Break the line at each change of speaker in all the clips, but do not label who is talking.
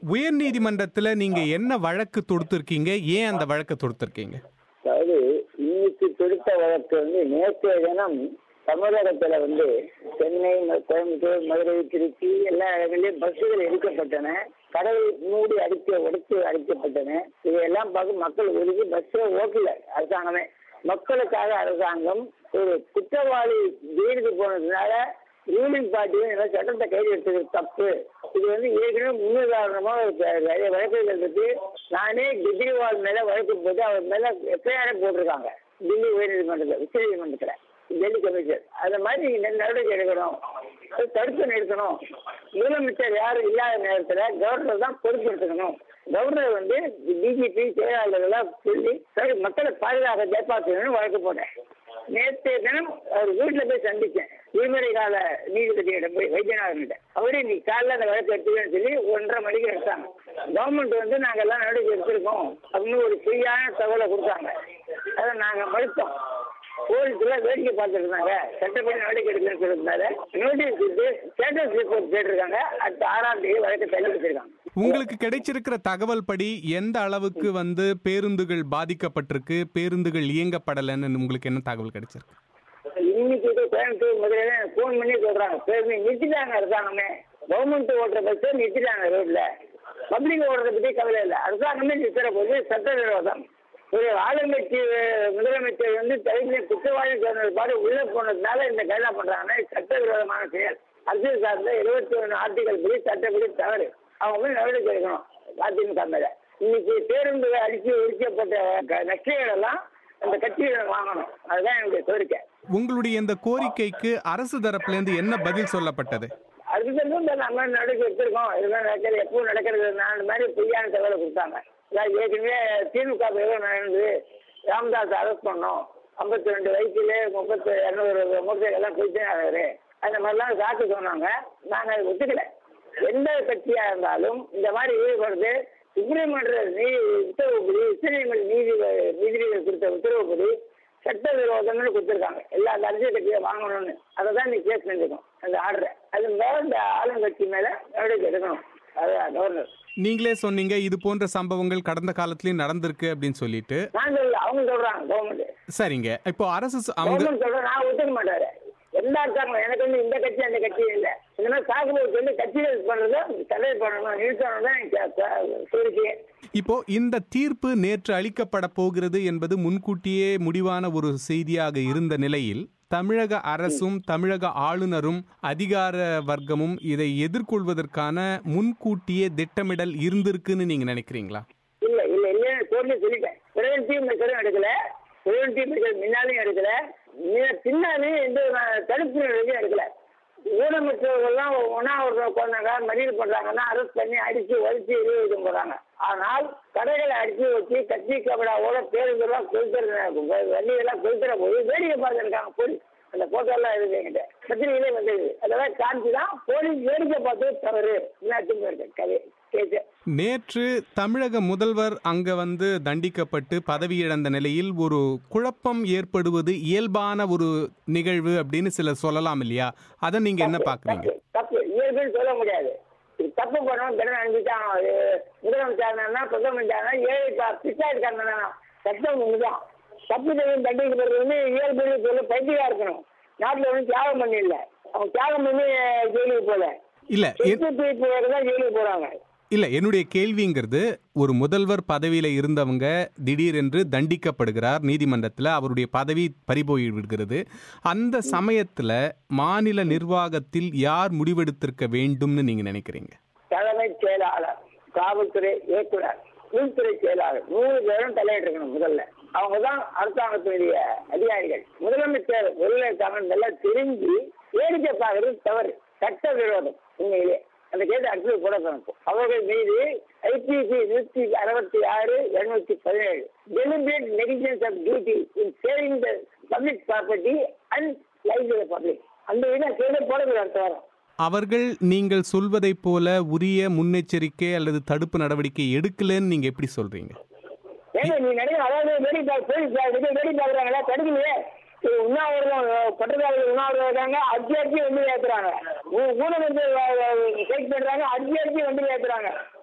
உயர் நீதிமன்றத்துல நீங்க என்ன வழக்கு தொடுத்திருக்கீங்க ஏன் அந்த வழக்கை தொடுத்திருக்கீங்க
அதாவது இன்னைக்கு தொடுத்த வழக்கு வந்து நேற்றைய தினம் தமிழகத்துல வந்து சென்னை ம- கோயம்புத்தூர் மதுரை திருச்சி எல்லா இடங்களையும் பஸ்ஸுகள் எடுக்கப்பட்டன கடல் மூடி அடிக்க உடைத்து அடிக்கப்பட்டன இதையெல்லாம் பார்த்து மக்கள் ஒதுக்கி பஸ்ஸே ஓட்டல அரசாங்கமே மக்களுக்காக அரசாங்கம் ஒரு குற்றவாளி ஜெயிலுக்கு போனதுனால ரூலிங் பார்ட்டி இந்த சட்டத்தை கையில் எடுத்தது தப்பு இது வந்து ஏற்கனவே முன்னுதாரணமா ஒரு ப- நிறைய வழக்குகள் இருக்கு நானே கெஜ்ரிவால் மேல வழக்கு போட்டு அவர் மேல எஃப்ஐஆர் போட்டிருக்காங்க டெல்லி உயர்நீதிமன்றத்தில் உச்ச நீதிமன்றத்தில் டெல்லி கமிஷனர் அந்த மாதிரி நீங்க நடவடிக்கை எடுக்கணும் அது தடுத்து நிறுத்தணும் முதலமைச்சர் யாரும் இல்லாத நேரத்தில் கவர்னர் தான் பொறுப்பெடுத்துக்கணும் கவர்னர் வந்து டிஜிபி செயலாளர்களாக சொல்லி சரி மக்களை பாதுகாக்க ஜெயபாசன் வழக்கு போட்டேன் நேற்றைய தினம் அவர் வீட்டில் போய் சந்திச்சேன் விடுமுறை கால நீதிபதியிடம் போய் வைத்தியநாதன்கிட்ட அவரே நீ காலைல அந்த வழக்கு எடுத்துக்கன்னு சொல்லி ஒன்றரை மணிக்கு எடுத்தாங்க கவர்மெண்ட் வந்து நாங்க எல்லாம் நடவடிக்கை எடுத்திருக்கோம் அப்படின்னு ஒரு பொய்யான தகவலை கொடுத்தாங்க அதை நாங்க மறுத்தோம் போலீஸ்ல வேடிக்கை பார்த்துட்டு இருந்தாங்க சட்டப்படி நடவடிக்கை எடுக்கணும்னு சொல்லியிருந்தாரு நோட்டீஸ் கொடுத்து ஸ்டேட்டஸ் ரிப்போர்ட் கேட்டிருக்காங்க அடுத்த ஆறாம் தேதி வழக்கை தள்ளி வச்சிருக்காங்க
உங்களுக்கு கிடைச்சிருக்கிற தகவல் படி எந்த அளவுக்கு வந்து பேருந்துகள் பாதிக்கப்பட்டிருக்கு பேருந்துகள் இயங்கப்படலைன்னு உங்களுக்கு என்ன தகவல் கிடைச்சிருக்கு
இன்னைக்கு இது கோயம்புத்தூர் மதுரையில ஃபோன் பண்ணி சொல்றாங்க பேருந்து நிறுத்திட்டாங்க அரசாங்கமே கவர்மெண்ட் ஓட்டுற பஸ்ஸை நிறுத்திட்டாங்க ரோட்ல பப்ளிக் ஓடுறத பத்தி கவலை இல்லை அரசாங்கமே நிறுத்துற போது சட்ட விரோதம் ஒரு ஆளுங்கட்சி அஹ், முதலமைச்சர் வந்து தலைமை குற்றவாளி சொன்னது பாடு உள்ள போனதுனால இந்த கைதா பண்றாங்கன்னா இது சட்ட விரோதமான செயல் அரசியல் சார்ந்த இருபத்தி ஒன்று ஆர்டிகல் படி சட்டப்படி தவறு அவங்க வந்து நடவடிக்கை எடுக்கணும் அதிமுக மேல இன்னைக்கு பேருந்துகள் அடிச்சு ஒழிக்கப்பட்ட க- நஷ்டங்கள் எல்லாம் அந்த கட்சிகளை வாங்கணும் அதுதான் என்னுடைய கோரிக்கை
உங்களுடைய இந்த கோரிக்கைக்கு அரசு தரப்புல இருந்து என்ன பதில் சொல்லப்பட்டது
அதுக்கு வந்து நம்ம நடக்க எடுத்திருக்கோம் இதுதான் நடக்கிறது எப்பவும் நடக்கிறது நான் இந்த மாதிரி பொய்யான தகவலை கொடுத்தாங்க அதாவது ஏற்கனவே திமுக எவ்வளோ நடந்தது ராமதாஸ் அரெஸ்ட் பண்ணோம் ஐம்பத்தி ரெண்டு வயசுல முப்பத்தி இரநூறு மூட்டை எல்லாம் போயிட்டே ஆகுது அந்த மாதிரிலாம் சாக்கு சொன்னாங்க நாங்கள் அதை ஒத்துக்கல எந்த கட்சியா இருந்தாலும் இந்த மாதிரி ஈடுபடுறது சுப்ரீமன்ற நீதி உத்தரவுப்படி உச்சநீதிமன்ற நீதி நீதிபதிகள் கொடுத்த உத்தரவுப்படி சட்ட விரோதம்னு கொடுத்துருக்காங்க எல்லா அந்த அரசியல் கட்சியை வாங்கணும்னு அதை தான் நீ கேஸ் பண்ணிருக்கோம் அந்த ஆர்டரை அது மேல இந்த ஆளுங்கட்சி மேல நடவடிக்கை எடுக்கணும் அதுதான் கவர்னர்
நீங்களே சொன்னீங்க இது போன்ற சம்பவங்கள் கடந்த காலத்திலயும் நடந்திருக்கு அப்படின்னு சொல்லிட்டு
நான் சொல்லல அவங்க சொல்றாங்க கவர்மெண்ட்
சரிங்க இப்போ அரசு ச- அவங்க
கவர்மெண்ட் சொல்றேன் நான் ஒத்துக்க மாட்டாரு எல்லா இருக்காங்க எனக்கு வந்து இந்த கட்சி அந்த கட்சி இல்லை இந்த மாதிரி சாகுபோக்கு வந்து கட்சிகள் பண்றதை தடை பண்ணணும் நிறுத்தணும் தான் எனக்கு கோரிக்கை
இப்போ இந்த தீர்ப்பு நேற்று அளிக்கப்பட போகிறது என்பது முன்கூட்டியே முடிவான ஒரு செய்தியாக இருந்த நிலையில் தமிழக அரசும் தமிழக ஆளுநரும் அதிகார வர்க்கமும் இதை எதிர்கொள்வதற்கான முன்கூட்டியே திட்டமிடல் இருந்திருக்குன்னு நீங்க நினைக்கிறீங்களா
இல்ல இல்ல இல்ல கோர்ட்ல சொல்லிட்டேன் பிரிவென்டிவ் மெஷரும் எடுக்கல பிரிவென்டிவ் மெஷர் முன்னாலையும் எடுக்கல மி- பின்னாலையும் எந்த ஒரு தடுப்பு நடவடிக்கையும் எடுக்கல ஊனமற்றவர்கள்லாம் ஒன்னா ஒரு கொண்டாங்க மறியல் பண்றாங்கன்னா அரெஸ்ட் பண்ணி அடிச்சு ஒழிச்சு இருபது போறாங்க ஆனால் கடைகளை அடிச்சு வச்சு கட்சி கபடாவோட பேருந்தெல்லாம் கொளுத்துறது வண்டியெல்லாம் கொளுத்துற போது வேடிக்கை பார்த்துருக்காங்க போலீஸ் அந்த போட்டோ எல்லாம் இருக்கு என்கிட்ட பத்திரிகையிலே வந்தது அதெல்லாம் காமிச்சு தான் போலீஸ் வேடிக்கை பார்த்தது தவறு எல்லாத்துக்கும் இருக்கு கதை கேஸ்
நேற்று தமிழக முதல்வர் அங்க வந்து தண்டிக்கப்பட்டு பதவி இழந்த நிலையில் ஒரு குழப்பம் ஏற்படுவது இயல்பான ஒரு நிகழ்வு அப்படின்னு சிலர் சொல்லலாம் இல்லையா அதை நீங்க என்ன பாக்குறீங்க
தப்பு, தப்பு இயல்புன்னு சொல்ல முடியாது இது தப்பு பண்ணணும் தினம் அனுப்பிச்சாங்க அது முதலமைச்சர் பிரதமர் ஏழை பிச்சாயிருக்காங்க சட்டம் ஒண்ணுதான் தப்பு செய்யும் தண்டிக்கப்படுறது வந்து இயல்புன்னு சொல்ல பைத்தியா இருக்கணும் நாட்டுல ஒன்றும் தியாகம் பண்ணிடல அவங்க தியாகம் பண்ணி ஜெயிலுக்கு போல
இல்ல எ-
சொத்து தீர்ப்பு தான் ஜெயிலுக்கு போறாங்க
இல்ல என்னுடைய கேள்விங்கிறது ஒரு முதல்வர் பதவியில இருந்தவங்க திடீரென்று தண்டிக்கப்படுகிறார் நீதிமன்றத்துல அவருடைய பதவி பறிபோய் விடுகிறது அந்த சமயத்துல மாநில நிர்வாகத்தில் யார் முடிவெடுத்திருக்க வேண்டும்னு நீங்க நினைக்கிறீங்க
தலைமைச் செயலாளர் காவல்துறை இயக்குனர் உள்துறை செயலாளர் மூணு பேரும் தலையிட்டிருக்கணும் முதல்ல அவங்க தான் அரசாங்கத்தினுடைய அதிகாரிகள் முதலமைச்சர் வெளியில இருக்காங்கன்னு நல்லா தெரிஞ்சு வேடிக்கை பார்க்கறது தவறு சட்ட விரோதம் உண்மையிலே அந்த கேட்டு அடுத்தது போட கணக்கும் அவர்கள் மீது ஐபிசி நூற்றி அறுபத்தி ஆறு இருநூத்தி பதினேழு deliberate negligence of duty in saving the public property and life public அந்த இதை கேட்டு போடுறது அடுத்த வாரம்
அவர்கள் நீங்கள் சொல்வதைப் போல உரிய முன்னெச்சரிக்கை அல்லது தடுப்பு நடவடிக்கை எடுக்கலன்னு நீங்க எப்படி சொல்றீங்க
ஏங்க நீ நிறைய அதாவது வேடி பார்க்க போலீஸ் பார்க்க வேடி பார்க்குறாங்களா தடுக்கலையே இது உண்ணாவிரதம் பட்டதாரிகள் உண்ணாவிரதம் இருக்காங்க அடிச்சு அடிச்சு வந்து ஏத்துறாங்க ஊ- ஊனமுற்ற கைட் பண்றாங்க அடிச்சு அடிச்சு வந்து ஏத்துறாங்க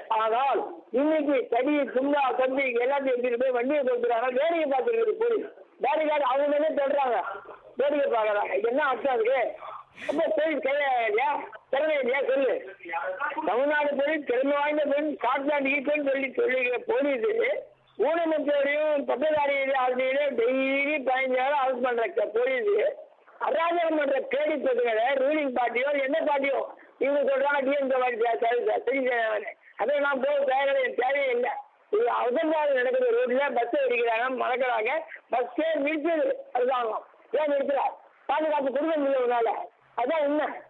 ஆனால் இன்னைக்கு தடி சுண்டா தம்பி எல்லாத்தையும் எடுத்துட்டு போய் வண்டியை கொடுக்குறாங்க வேடிக்கை பார்த்துருக்கு போலீஸ் வேடிக்கை அவங்க மேலே சொல்றாங்க வேடிக்கை பார்க்கறாங்க இது என்ன அர்த்தம் இருக்கு அப்ப போலீஸ் கையா இல்லையா திறமை இல்லையா சொல்லு தமிழ்நாடு போலீஸ் திறமை வாய்ந்த பெண் ஸ்காட்லாந்து ஈக்குன்னு சொல்லி சொல்லிக்கிற போலீஸ் ஊனமுற்றோரையும் பட்டதாரியும் ஆசிரியரையும் டெய்லி பதினஞ்சு நேரம் அரெஸ்ட் பண்ற போலீஸ் அராஜகம் பண்ற கேடி பசங்களை ரூலிங் பார்ட்டியோ என்ன பார்ட்டியோ இவங்க சொல்றாங்க டிஎம்கே பார்ட்டி சரி சார் சரி சார் அதை நான் போக தேவையில்லை எனக்கு தேவையே இல்லை இது அவசரமாக நடக்குது ரோட்ல பஸ் அடிக்கிறாங்க மறக்கிறாங்க பஸ்ஸே நிறுத்துது அரசாங்கம் ஏன் நிறுத்துறா பாதுகாப்பு கொடுக்க முடியல உன்னால அதான் உண்மை